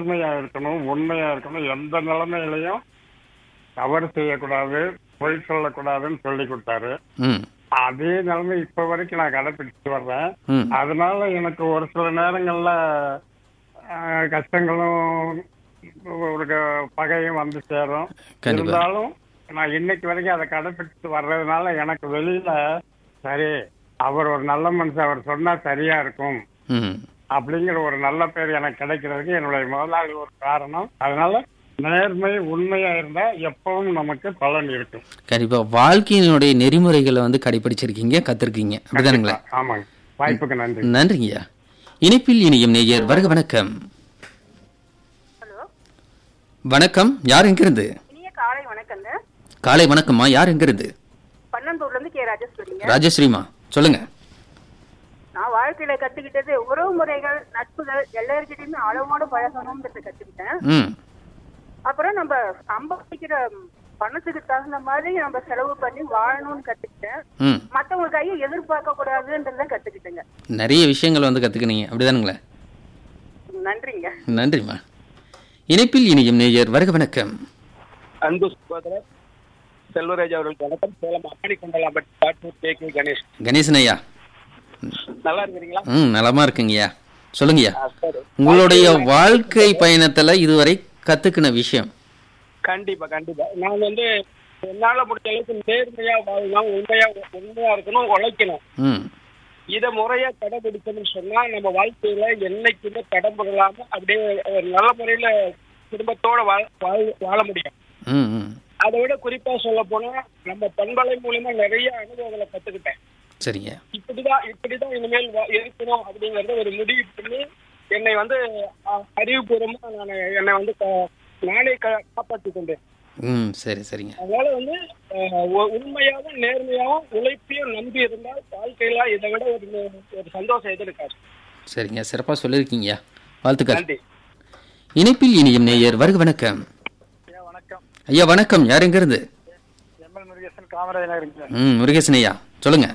நேர்மையா இருக்கணும் உண்மையா இருக்கணும் எந்த நிலைமையிலையும் தவறு செய்யக்கூடாது பொய் சொல்லக்கூடாதுன்னு சொல்லி கொடுத்தாரு ம் அதே நிலைமை இப்ப வரைக்கும் நான் கடைபிடிச்சு வர்றேன் ம் அதனால எனக்கு ஒரு சில நேரங்கள்ல ஆஹ், கஷ்டங்களும் ஒரு க- பகையும் வந்து சேரும் கண்டிப்பா. இருந்தாலும் நான் இன்னைக்கு வரைக்கும் அதை கடைபிடிச்சு வர்றதுனால எனக்கு வெளியில சரி அவர் ஒரு நல்ல மனுஷன் அவர் சொன்னா சரியா இருக்கும் ம் அப்படிங்கிற ஒரு நல்ல பேர் எனக்கு கிடைக்கிறதுக்கு என்னுடைய முதலாளி ஒரு காரணம் அதனால நேர்மை உண்மையா இருந்தா எப்பவும் நமக்கு பலன் இருக்கும் கண்டிப்பா வாழ்க்கையினுடைய நெறிமுறைகளை வந்து கடைபிடிச்சிருக்கீங்க கத்திருக்கீங்க அப்படிதானுங்களா ஆமாங்க வாய்ப்புக்கு நன்றி நன்றிங்கய்யா இணைப்பில் இனியும் நேயர் வருக வணக்கம் ஹலோ வணக்கம் யார் எங்கிருந்து இனிய காலை வணக்கங்க காலை வணக்கம்மா யார் எங்கிருந்து பன்னந்தூர்ல இருந்து கே ராஜேஸ்வரிங்க ராஜஸ்ரீமா சொல்லுங்க நான் வாழ்க்கையில கத்துக்கிட்டது உறவு முறைகள் நட்புகள் எல்லாருக்கிட்டையுமே அளவோட பழகணும்ன்றத கத்துக்கிட்டேன் ம் அப்புறம் நம்ம சம்பாதிக்கிற பணத்துக்கு தகுந்த மாதிரி நம்ம செலவு பண்ணி வாழணும்னு கத்துக்கிட்டேன் ம் மத்தவங்க கையை எதிர்பார்க்க கூடாதுன்றத கத்துக்கிட்டேங்க நிறைய விஷயங்கள் வந்து கத்துக்கினீங்க அப்படிதானுங்களே நன்றிங்க நன்றிம்மா இணைப்பில் இனியும் நேயர் வருக வணக்கம் அன்பு சகோதரர் செல்வராஜ் அவர்களுக்கு வணக்கம் சேலம் அப்பாடி கொண்டலாம்பட்டி காட்டூர் கே கே கணேஷ் கணேசன் ஐயா நல்லா இருக்கிறீங்களா ம் நலமா இருக்குங்கய்யா சொல்லுங்கய்யா ஆ, சரி உங்களுடைய வாழ்க்கை பயணத்துல இதுவரை கத்துக்கின விஷயம் கண்டிப்பா கண்டிப்பா நான் வந்து என்னால முடிஞ்ச அளவுக்கு நேர்மையா வாழணும் உண்மையா உண்மையா இருக்கணும் உழைக்கணும் ம் இதை முறையா கடைபிடிச்சோம்னு சொன்னா நம்ம வாழ்க்கையில என்னைக்குமே தடம்புரலாம அப்படியே ஒரு நல்ல முறையில குடும்பத்தோட வாழ வாழ- வாழ முடியும் ம் ம் அதை விட குறிப்பா சொல்ல போனா நம்ம பண்பலை மூலியமா நிறைய அனுபவங்களை கத்துக்கிட்டேன் சரிங்க இப்படிதான் இப்படிதான் இனிமேல் வா- இருக்கணும் அப்படிங்கறத ஒரு முடிவு பண்ணி என்னை வந்து அஹ், அறிவுபூர்வமா நான் என்னை வந்து க- நானே க- காப்பாற்றிக் கொண்டேன் ம் சரி சரிங்க அதனால வந்து அஹ், உ- உண்மையாவும் நேர்மையாவும் உழைப்பையும் நம்பி இருந்தால் வாழ்க்கையில இதை விட ஒரு ஒரு சந்தோஷம் எதிர்க்காது சரிங்க சிறப்பாக சொல்லியிருக்கீங்கய்யா வாழ்த்துக்கள் நன்றி இணைப்பில் இனியும் நேயர் வருக வணக்கம் வணக்கம் ஐயா வணக்கம் யார் எங்கிருந்து எம்எல் முருகேசன் காமராஜ் நகருங்க ம் முருகேசன் ஐயா சொல்லுங்க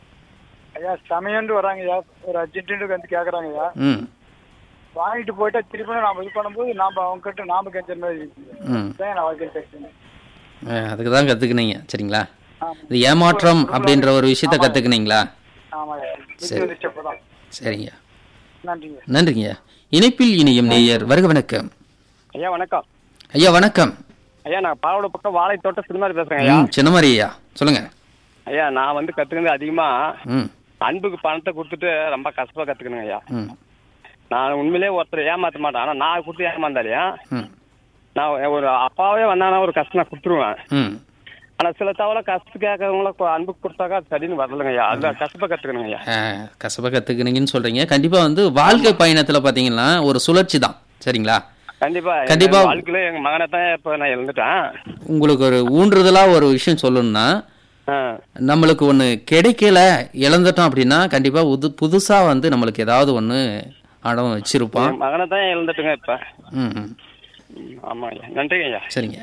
ஐயா சமயம்னு வராங்க ஐயா ஒரு அர்ஜென்ட்டுக்கு வந்து கேக்குறாங்க ஐயா ம் வாங்கிட்டு போயிட்டா திருப்பி நாம இது பண்ணும்போது நாம அவங்க கிட்ட நாம கெஞ்ச மாதிரி ம் தான் நான் வாழ்க்கையில் பேசுறேன் அஹ், அதுக்கு தான் கற்றுக்குனீங்க சரிங்களா ஆமா. இது ஏமாற்றம் அப்படின்ற ஒரு விஷயத்த கற்றுக்குனீங்களா ஆமா ஐயா சரி. வந்துச்சு அப்பதான் சரிங்க நன்றிங்க நன்றிங்க இணைப்பில் இனியும் நேயர் வருக வணக்கம் ஐயா வணக்கம் ஐயா வணக்கம் ஐயா நான் பாலோட பக்கம் வாழைத்தோட்டம் சினிமாரி பேசுறேன் ஐயா ம் சின்னமாரி ஐயா சொல்லுங்க ஐயா நான் வந்து கத்துக்கிறது அதிகமா ம் அன்புக்கு பணத்தை கொடுத்துட்டு ரொம்ப கஷ்டமா கத்துக்கணுங்க ஐயா ம் நான் உண்மையிலேயே ஒருத்தர் ஏமாத்த மாட்டேன் ஆனா நான் கொடுத்து ஏமாந்தாலையா ம் நான் ஒரு அப்பாவே வந்தானா ஒரு கஷ்டம் நான் கொடுத்துருவேன் ம் ஆனா சில தவிர கஷ்டம் கேட்கறவங்கள அன்புக்கு கொடுத்தாக்கா அது சரின்னு வரலங்க ஐயா அதுல கஷ்டப்பா கத்துக்கணுங்க ஐயா அஹ், கசப்பா கற்றுக்குனீங்கன்னு சொல்கிறீங்க கண்டிப்பாக வந்து வாழ்க்கை பயணத்தில் பார்த்தீங்கன்னா ஒரு சுழற்சி தான் சரிங்களா கண்டிப்பா கண்டிப்பா. எங்க வாழ்க்கையில எங்க மகனை தான் இப்ப நான் இழந்துட்டேன் உங்களுக்கு ஒரு ஊன்றுதலாக ஒரு விஷயம் சொல்லணும்னா ஆ. நம்மளுக்கு ஒன்று கிடைக்கல இழந்துட்டோம் அப்படின்னா கண்டிப்பாக புது புதுசாக வந்து நம்மளுக்கு ஏதாவது ஒன்று அடம் வச்சிருப்பான் என் மகனை தான் இழந்துட்டுங்க இப்ப ம் ம் ம், ஆமா ஐயா நன்றிங்க ஐயா சரிங்க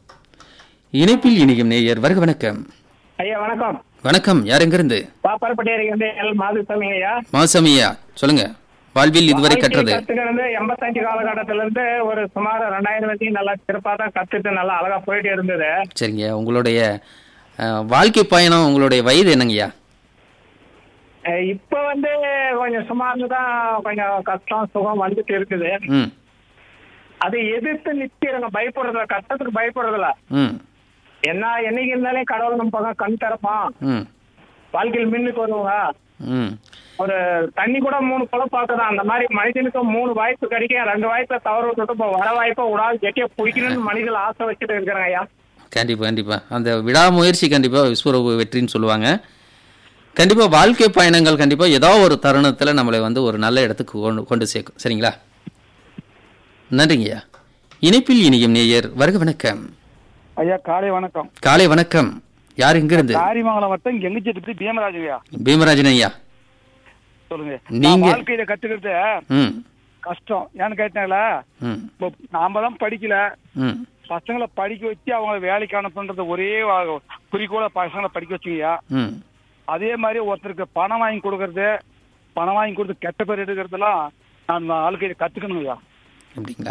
இணைப்பில் இணையும் நேயர் வருக வணக்கம் ஐயா வணக்கம் வணக்கம் யார் எங்கிருந்து பாப்பாரப்பட்டியருக்கு வந்து எல் மாதுசாமி ஐயா மாசாமியா சொல்லுங்க வாழ்வில் இதுவரை கற்றது கத்துக்கிறது எண்பத்தஞ்சு காலகட்டத்தில இருந்து ஒரு சுமார் ரெண்டாயிரம் வரைக்கும் நல்லா சிறப்பா தான் கத்துட்டு நல்லா அழகா போயிட்டு இருந்தது சரிங்க உங்களுடைய அஹ், வாழ்க்கை பயணம் உங்களுடைய வயது என்னங்கய்யா அஹ் இப்ப வந்து கொஞ்சம் சுமார்னு தான் கொஞ்சம் கஷ்டம் சுகம் வந்துட்டு இருக்குது ம் அதை எதிர்த்து நிக்கிறங்க பயப்படுறதுல கஷ்டத்துக்கு பயப்படுறதுல ம் என்ன என்னைக்கு இருந்தாலும் கடவுள் நம்ம பக்கம் கண் திறப்பான் ம் வாழ்க்கையில் மின்னுக்கு வருவாங்க ம் ஒரு தண்ணி கூட மூணு குளம் பார்க்கதான் அந்த மாதிரி மனிதனுக்கு மூணு வாய்ப்பு கிடைக்கும் ரெண்டு வாய்ப்பை தவற விட்டுட்டு இப்போ வர வாய்ப்பை விடாது கெட்டியா பிடிக்கணும்னு மனிதர்கள் ஆசை வச்சுட்டு இருக்கிறாங்க ஐயா கண்டிப்பாக கண்டிப்பாக அந்த விடாமுயற்சி கண்டிப்பாக விஸ்வரூப வெற்றின்னு சொல்லுவாங்க கண்டிப்பாக வாழ்க்கை பயணங்கள் கண்டிப்பாக ஏதோ ஒரு தருணத்தில் நம்மளை வந்து ஒரு நல்ல இடத்துக்கு கொண்டு கொண்டு சேர்க்கும் சரிங்களா நன்றிங்கய்யா இணைப்பில் இனியும் நேயர் வருக வணக்கம் ஐயா காலை வணக்கம் காலை வணக்கம் யார் எங்கிருந்து காரிமங்கலம் வட்டம் கெங்கிச்செட்டு பீமராஜையா பீமராஜன் ஐயா சொல்லுங்க நீங்க- நான் வாழ்க்கையில கத்துக்கிறது ம் கஷ்டம் ஏன்னு கேட்டாங்களா ம் இப்போ நாம தான் படிக்கல ம் பசங்களை படிக்க வச்சு அவங்க வேலைக்கு அனுப்புன்றது ஒரே வா- குறிக்கோள பசங்களை படிக்க வச்சுங்கய்யா ம் அதே மாதிரி ஒருத்தருக்கு பணம் வாங்கி கொடுக்கறது பணம் வாங்கி கொடுத்து கெட்ட பேர் எடுக்கிறதுலாம் நான் வாழ்க்கையில கத்துக்கணுங்கய்யா அப்படிங்களா